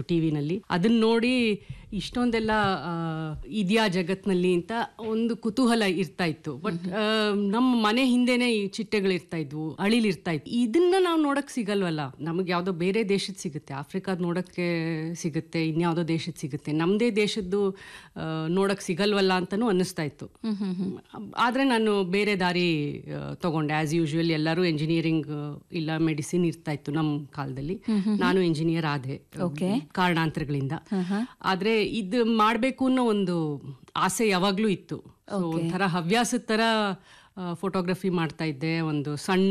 ಟಿವಿನಲ್ಲಿ ಅದನ್ನ ನೋಡಿ ಇಷ್ಟೊಂದೆಲ್ಲ ಆ, ಇದ್ಯಾ ಜಗತ್ನಲ್ಲಿ ಅಂತ ಒಂದು ಕುತೂಹಲ ಇರ್ತಾ ಇತ್ತು ಬಟ್ ನಮ್ಮ ಮನೆ ಹಿಂದೆನೆ ಈ ಚಿಟ್ಟೆಗಳು ಇರ್ತಾ ಇದ್ವು ಅಳಿಲ್ ಇರ್ತಾ ಇತ್ತು ಇದನ್ನ ನಾವು ನೋಡಕ್ ಸಿಗಲ್ವಲ್ಲ ನಮಗೆ ಯಾವ್ದೋ ಬೇರೆ ದೇಶದ ಸಿಗುತ್ತೆ ಆಫ್ರಿಕಾದ ನೋಡಕ್ಕೆ ಸಿಗುತ್ತೆ ಇನ್ಯಾವುದೋ ದೇಶದ ಸಿಗುತ್ತೆ ನಮ್ಮದೇ ದೇಶದ್ದು ಆ, ನೋಡಕ್ ಸಿಗಲ್ವಲ್ಲ ಅಂತಾನೂ ಅನ್ನಿಸ್ತಾ ಇತ್ತು ಆದ್ರೆ ನಾನು ಬೇರೆ ದಾರಿ ಆ, ತಗೊಂಡೆ ಆಸ್ ಯೂಶುವಲ್ ಎಲ್ಲರೂ ಎಂಜಿನಿಯರಿಂಗ್ ಇಲ್ಲ ಮೆಡಿಸಿನ್ ಇರ್ತಾ ಇತ್ತು ನಮ್ಮ ಕಾಲದಲ್ಲಿ ನಾನು ಇಂಜಿನಿಯರ್ ಆದೆ ಕಾರಣಾಂತರಗಳಿಂದ ಆದ್ರೆ ಇದು ಮಾಡ್ಬೇಕು ಅನ್ನೋ ಒಂದು ಆಸೆ ಯಾವಾಗ್ಲೂ ಇತ್ತು So, ಒಂಥರ ಹವ್ಯಾಸದ ತರ ಫೋಟೋಗ್ರಫಿ ಮಾಡ್ತಾ ಇದ್ದೆ ಒಂದು ಸಣ್ಣ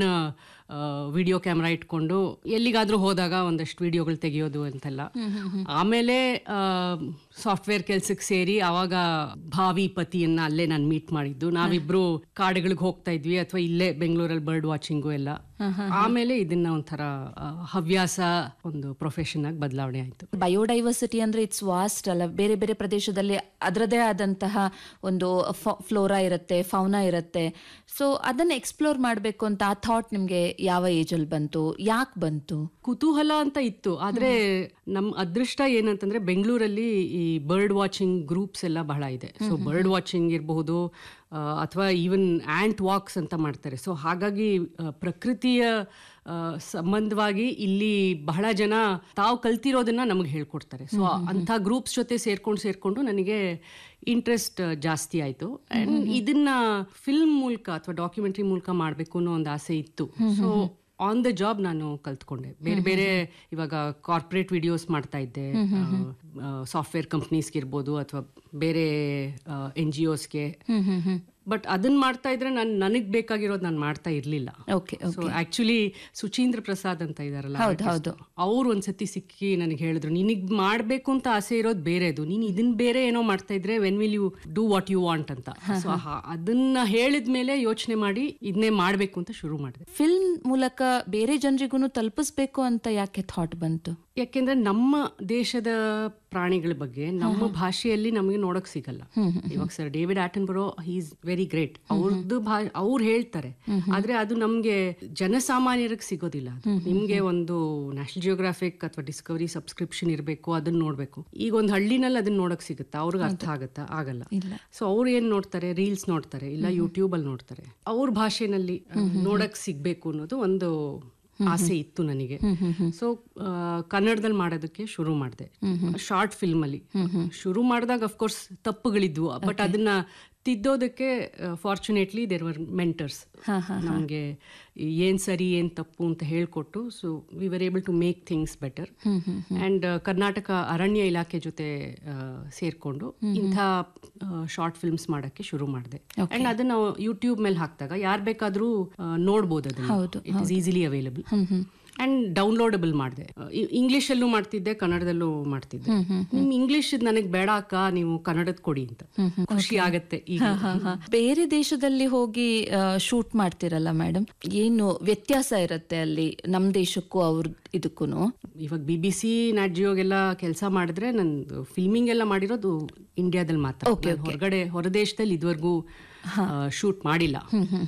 ವಿಡಿಯೋ ಕ್ಯಾಮ್ರಾ ಇಟ್ಕೊಂಡು ಎಲ್ಲಿಗಾದ್ರೂ ಹೋದಾಗ ಒಂದಷ್ಟು ವಿಡಿಯೋಗಳು ತೆಗೆಯೋದು ಅಂತೆಲ್ಲ ಆಮೇಲೆ ಸಾಫ್ಟ್ವೇರ್ ಕೆಲ್ಸಕ್ಕೆ ಸೇರಿ ಅವಾಗ ಭಾವಿ ಪತಿಯನ್ನ ಅಲ್ಲೇ ನಾನು ಮೀಟ್ ಮಾಡಿದ್ದು ನಾವಿಬ್ರು ಕಾಡುಗಳಿಗೆ ಹೋಗ್ತಾ ಇದ್ವಿ ಅಥವಾ ಇಲ್ಲೇ ಬೆಂಗಳೂರಲ್ಲಿ ಬರ್ಡ್ ವಾಚಿಂಗು ಎಲ್ಲ ಆಮೇಲೆ ಇದನ್ನ ಒಂಥರ ಆ, ಹವ್ಯಾಸ ಒಂದು ಪ್ರೊಫೆಷನ್ ಆಗಿ ಬದಲಾವಣೆ ಆಯ್ತು ಬಯೋಡೈವರ್ಸಿಟಿ ಅಂದ್ರೆ ಇಟ್ಸ್ ವಾಸ್ಟ್ ಅಲ್ಲ ಬೇರೆ ಬೇರೆ ಪ್ರದೇಶದಲ್ಲಿ ಅದರದೇ ಆದಂತಹ ಒಂದು ಫ್ಲೋರಾ ಇರುತ್ತೆ ಫೌನಾ ಇರುತ್ತೆ ಸೊ ಅದನ್ನ ಎಕ್ಸ್ಪ್ಲೋರ್ ಮಾಡಬೇಕು ಅಂತ ಆ ಥಾಟ್ ನಿಮ್ಗೆ ಯಾವ ಏಜ್ ಅಲ್ಲಿ ಬಂತು ಯಾಕೆ ಬಂತು ಕುತೂಹಲ ಅಂತ ಇತ್ತು ಆದ್ರೆ ನಮ್ ಅದೃಷ್ಟ ಏನಂತಂದ್ರೆ ಬೆಂಗಳೂರಲ್ಲಿ ಈ ಬರ್ಡ್ ವಾಚಿಂಗ್ ಗ್ರೂಪ್ಸ್ ಎಲ್ಲ ಬಹಳ ಇದೆ ಸೊ ಬರ್ಡ್ ವಾಚಿಂಗ್ ಇರಬಹುದು ಅಥವಾ ಈವನ್ ಆಂಟ್ ವಾಕ್ಸ್ ಅಂತ ಮಾಡ್ತಾರೆ ಸೊ ಹಾಗಾಗಿ ಆ, ಪ್ರಕೃತಿಯ ಆ, ಸಂಬಂಧವಾಗಿ ಇಲ್ಲಿ ಬಹಳ ಜನ ತಾವು ಕಲ್ತಿರೋದನ್ನ ನಮಗೆ ಹೇಳ್ಕೊಡ್ತಾರೆ ಸೊ ಅಂಥ ಗ್ರೂಪ್ಸ್ ಜೊತೆ ಸೇರ್ಕೊಂಡು ಸೇರ್ಕೊಂಡು ನನಗೆ ಇಂಟ್ರೆಸ್ಟ್ ಜಾಸ್ತಿ ಆಯ್ತು ಅಂಡ್ ಇದನ್ನ ಫಿಲ್ಮ್ ಮೂಲಕ ಅಥವಾ ಡಾಕ್ಯುಮೆಂಟ್ರಿ ಮೂಲಕ ಮಾಡಬೇಕು ಅನ್ನೋ ಒಂದು ಆಸೆ ಇತ್ತು ಸೊ ಆನ್ ದ ಜಾಬ್ ನಾನು ಕಲ್ತ್ಕೊಂಡೆ ಬೇರೆ ಬೇರೆ ಇವಾಗ ಕಾರ್ಪೊರೇಟ್ ವಿಡಿಯೋಸ್ ಮಾಡ್ತಾ ಇದ್ದೆ ಸಾಫ್ಟ್ವೇರ್ ಕಂಪ್ನೀಸ್ಗೆ ಇರ್ಬೋದು ಅಥವಾ ಬೇರೆ ಎನ್ ಜಿ ಒಸ್ಗೆ ಬಟ್ ಅದನ್ನ ಮಾಡ್ತಾ ಇದ್ರೆ ನಾನು ನನಗೆ ಬೇಕಾಗಿರೋದು ನಾನು ಮಾಡ್ತಾ ಇರಲಿಲ್ಲ okay so actually Suchindra Prasad ಅಂತ ಇದಾರಲ್ಲ ಹೌದು, ಹೌದು. ಅವ್ರು ಒಂದ್ಸತಿ ಸಿಕ್ಕಿ ನನಗೆ ಹೇಳಿದ್ರು ನಿನಗ್ ಮಾಡ್ಬೇಕು ಅಂತ ಆಸೆ ಇರೋದು ಬೇರೆದು ನೀನ್ ಇದನ್ ಬೇರೆ ಏನೋ ಮಾಡ್ತಾ ಇದ್ರೆ when will you do what you want ಅಂತ ಸೊ ಅದನ್ನ ಹೇಳಿದ್ಮೇಲೆ ಯೋಚನೆ ಮಾಡಿ ಇದನ್ನೇ ಮಾಡ್ಬೇಕು ಅಂತ ಶುರು ಮಾಡಿದೆ ಫಿಲ್ಮ್ ಮೂಲಕ ಬೇರೆ ಜನರಿಗೂ ತಲುಪಿಸ್ಬೇಕು ಅಂತ ಯಾಕೆ ಥಾಟ್ ಬಂತು ಯಾಕೆಂದ್ರೆ ನಮ್ಮ ದೇಶದ ಪ್ರಾಣಿಗಳ ಬಗ್ಗೆ ನಮ್ಮ ಭಾಷೆಯಲ್ಲಿ ನಮಗೆ ನೋಡಕ್ ಸಿಗಲ್ಲ ಇವಾಗ ಸರ್ ಡೇವಿಡ್ ಆಟನ್ ಬರೋ ಈಸ್ ವೆರಿ ಗ್ರೇಟ್ ಅವ್ರದ್ದು ಭಾ ಅವ್ರು ಹೇಳ್ತಾರೆ ಆದ್ರೆ ಅದು ನಮ್ಗೆ ಜನಸಾಮಾನ್ಯರಿಗೆ ಸಿಗೋದಿಲ್ಲ ಅದು. ನಿಮ್ಗೆ ಒಂದು ನ್ಯಾಷನಲ್ ಜಿಯೋಗ್ರಾಫಿಕ್ ಅಥವಾ ಡಿಸ್ಕವರಿ ಸಬ್ಸ್ಕ್ರಿಪ್ಷನ್ ಇರಬೇಕು ಅದನ್ನ ನೋಡ್ಬೇಕು ಈಗ ಒಂದು ಹಳ್ಳಿನಲ್ಲಿ ಅದನ್ನ ನೋಡಕ್ ಸಿಗುತ್ತಾ ಅವ್ರಿಗೆ ಅರ್ಥ ಆಗತ್ತಾ ಆಗಲ್ಲ ಇಲ್ಲ. ಸೊ ಅವ್ರು ಏನ್ ನೋಡ್ತಾರೆ ರೀಲ್ಸ್ ನೋಡ್ತಾರೆ ಇಲ್ಲ ಯೂಟ್ಯೂಬ್ ಅಲ್ಲಿ ನೋಡ್ತಾರೆ ಅವ್ರ ಭಾಷೆನಲ್ಲಿ ಆ, ನೋಡಕ್ ಸಿಗ್ಬೇಕು ಅನ್ನೋದು ಒಂದು ಆಸೆ ಇತ್ತು ನನಗೆ ಸೊ ಕನ್ನಡದಲ್ಲಿ ಮಾಡೋದಕ್ಕೆ ಶುರು ಮಾಡಿದೆ ಶಾರ್ಟ್ ಫಿಲ್ಮ್ ಅಲ್ಲಿ ಶುರು ಮಾಡಿದಾಗ ಅಫ್ಕೋರ್ಸ್ ತಪ್ಪುಗಳಿದ್ವು ಬಟ್ ಅದನ್ನ ತಿದ್ದೋದಕ್ಕೆ ಫಾರ್ಚುನೇಟ್ಲಿ ದೇರ್ ವರ್ ಮೆಂಟರ್ಸ್ ನಮಗೆ ಏನ್ ಸರಿ ಏನ್ ತಪ್ಪು ಅಂತ ಹೇಳ್ಕೊಟ್ಟು so we were able to make things better and Karnataka ಅರಣ್ಯ ಇಲಾಖೆ ಜೊತೆ ಆ, ಸೇರ್ಕೊಂಡು ಇಂಥ ಶಾರ್ಟ್ ಫಿಲ್ಮ್ಸ್ ಮಾಡಕ್ಕೆ ಶುರು ಮಾಡಿದೆ ಅಂಡ್ ಅದನ್ನ ಯೂಟ್ಯೂಬ್ ಮೇಲೆ ಹಾಕಿದಾಗ ಯಾರು ಬೇಕಾದ್ರೂ ಆ, ನೋಡ್ಬೋದು ಅದನ್ನ it is easily available and downloadable ಮಾಡಿದೆ ಇಂಗ್ಲಿಷಲ್ಲೂ ಮಾಡ್ತಿದ್ದೆ ಕನ್ನಡದಲ್ಲೂ ಮಾಡ್ತಿದ್ದೆ ನಿಮ್ ಇಂಗ್ಲಿಷ್ ನನಗೆ ಬೇಡ ಅಕ್ಕ ನೀವು ಕನ್ನಡದ ಕೊಡಿ ಅಂತ ಖುಷಿ ಆಗತ್ತೆ ಈಗ ಬೇರೆ ದೇಶದಲ್ಲಿ ಹೋಗಿ ಶೂಟ್ ಮಾಡ್ತಿರಲ್ಲ ಮೇಡಮ್ ಏನು ವ್ಯತ್ಯಾಸ ಇರುತ್ತೆ ಅಲ್ಲಿ ನಮ್ ದೇಶಕ್ಕೂ ಅವ್ರ ಇದಕ್ಕೂ ಇವಾಗ ಬಿ ಬಿ ಸಿ ನಾಟ್ ಜಿಯೋಗೆಲ್ಲ ಕೆಲಸ ಮಾಡಿದ್ರೆ ನಂದು ಫಿಲ್ಮಿಂಗ್ ಎಲ್ಲ ಮಾಡಿರೋದು ಇಂಡಿಯಾದಲ್ಲಿ ಮಾತ್ರ ನಾನ್ ಹೊರಗಡೆ ಹೊರದೇಶದಲ್ಲಿ ಇದುವರೆಗೂ ಶೂಟ್ ಮಾಡಿಲ್ಲ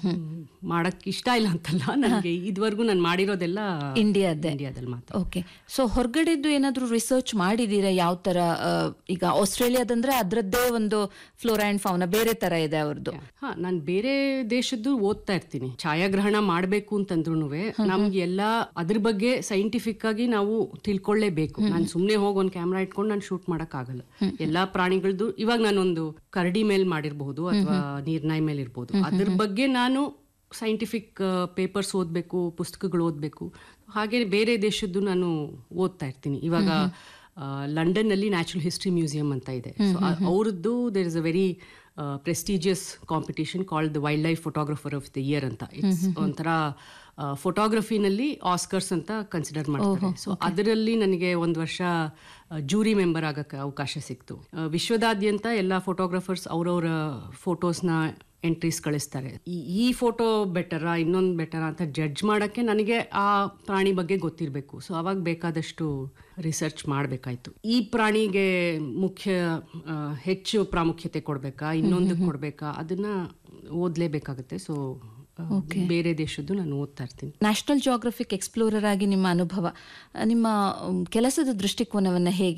ಮಾಡಕ್ ಇಷ್ಟ ಇಲ್ಲ ಅಂತಲ್ಲ ನನಗೆ ಇದುವರೆಗೂ ನಾನು ಮಾಡಿರೋದೆಲ್ಲ ಇಂಡಿಯಾದ್ದೇ ಇಂಡಿಯಾದಲ್ಲಿ ಮಾತ್ರ ಓಕೆ ಸೊ ಹೊರಗಡೆದ್ದು ಏನಾದ್ರೂ ರಿಸರ್ಚ್ ಮಾಡಿದೀರಾ ಯಾವ ತರ ಆ, ಈಗ ಆಸ್ಟ್ರೇಲಿಯಾದಂದ್ರೆ ಅದ್ರದ್ದೇ ಒಂದು ಫ್ಲೋರಾ ಅಂಡ್ ಫೌನ ಬೇರೆ ತರ ಇದೆ ಅವ್ರದ್ದು ಹಾ ನಾನು ಬೇರೆ ದೇಶದ್ದು ಓದ್ತಾ ಇರ್ತೀನಿ ಛಾಯಾಗ್ರಹಣ ಮಾಡ್ಬೇಕು ಅಂತಂದ್ರು ನಮ್ಗೆ ಎಲ್ಲ ಅದ್ರ ಬಗ್ಗೆ ಸೈಂಟಿಫಿಕ್ ಆಗಿ ನಾವು ತಿಳ್ಕೊಳ್ಳೇಬೇಕು ನಾನು ಸುಮ್ನೆ ಹೋಗಿ ಒಂದು ಕ್ಯಾಮ್ರಾ ಇಟ್ಕೊಂಡು ನಾನು ಶೂಟ್ ಮಾಡಕ್ ಆಗಲ್ಲ ಎಲ್ಲಾ ಪ್ರಾಣಿಗಳದ್ದು ಇವಾಗ ನಾನೊಂದು ಕರಡಿ ಮೇಲೆ ಮಾಡಿರ್ಬಹುದು ಅಥವಾ ನೀರ್ನಾಯಿ ಮೇಲೆ ಇರ್ಬೋದು ಅದ್ರ ಬಗ್ಗೆ ನಾನು ಸೈಂಟಿಫಿಕ್ ಪೇಪರ್ಸ್ ಓದಬೇಕು ಪುಸ್ತಕಗಳು ಓದಬೇಕು ಹಾಗೆ ಬೇರೆ ದೇಶದ್ದು ನಾನು ಓದ್ತಾ ಇರ್ತೀನಿ ಇವಾಗ ಲಂಡನ್ ನಲ್ಲಿ ನ್ಯಾಚುರಲ್ ಹಿಸ್ಟ್ರಿ ಮ್ಯೂಸಿಯಂ ಅಂತ ಇದೆ ಸೊ ಅವ್ರದ್ದು there is a very prestigious competition called the wildlife photographer of the year ಅಂತ ಇಟ್ಸ್ ಒಂಥರ ಫೋಟೋಗ್ರಫಿನಲ್ಲಿ ಆಸ್ಕರ್ಸ್ ಅಂತ ಕನ್ಸಿಡರ್ ಮಾಡ್ತಾರೆ ಸೊ ಅದರಲ್ಲಿ ನನಗೆ ಒಂದು ವರ್ಷ ಜೂರಿ ಮೆಂಬರ್ ಆಗಕ್ಕೆ ಅವಕಾಶ ಸಿಕ್ತು ಆ, ವಿಶ್ವದಾದ್ಯಂತ ಎಲ್ಲ ಫೋಟೋಗ್ರಫರ್ಸ್ ಅವ್ರವ್ರ ಫೋಟೋಸ್ನ ಎಂಟ್ರೀಸ್ ಕಳಿಸ್ತಾರೆ ಈ- ಈ ಫೋಟೋ ಬೆಟರಾ ಇನ್ನೊಂದು ಬೆಟರಾ ಅಂತ ಜಡ್ಜ್ ಮಾಡೋಕ್ಕೆ ನನಗೆ ಆ ಪ್ರಾಣಿ ಬಗ್ಗೆ ಗೊತ್ತಿರಬೇಕು ಸೊ ಅವಾಗ ಬೇಕಾದಷ್ಟು ರಿಸರ್ಚ್ ಮಾಡಬೇಕಾಯ್ತು ಈ ಪ್ರಾಣಿಗೆ ಮುಖ್ಯ ಆ, ಹೆಚ್ಚು ಪ್ರಾಮುಖ್ಯತೆ ಕೊಡಬೇಕಾ ಇನ್ನೊಂದಕ್ಕೆ ಕೊಡಬೇಕಾ ಅದನ್ನ ಓದಲೇಬೇಕಾಗುತ್ತೆ ಸೊ ಬೇರೆ ದೇಶದ್ದು ನಾನು ಓದ್ತಾ ಇರ್ತೀನಿ ನ್ಯಾಷನಲ್ ಜಿಯೋಗ್ರಫಿಕ್ ಎಕ್ಸ್ಪ್ಲೋರರ್ ಆಗಿ ನಿಮ್ಮ ಅನುಭವ ಆ, ನಿಮ್ಮ ಮ್, ಕೆಲಸದ ದೃಷ್ಟಿಕೋನವನ್ನ ಹೇಗೆ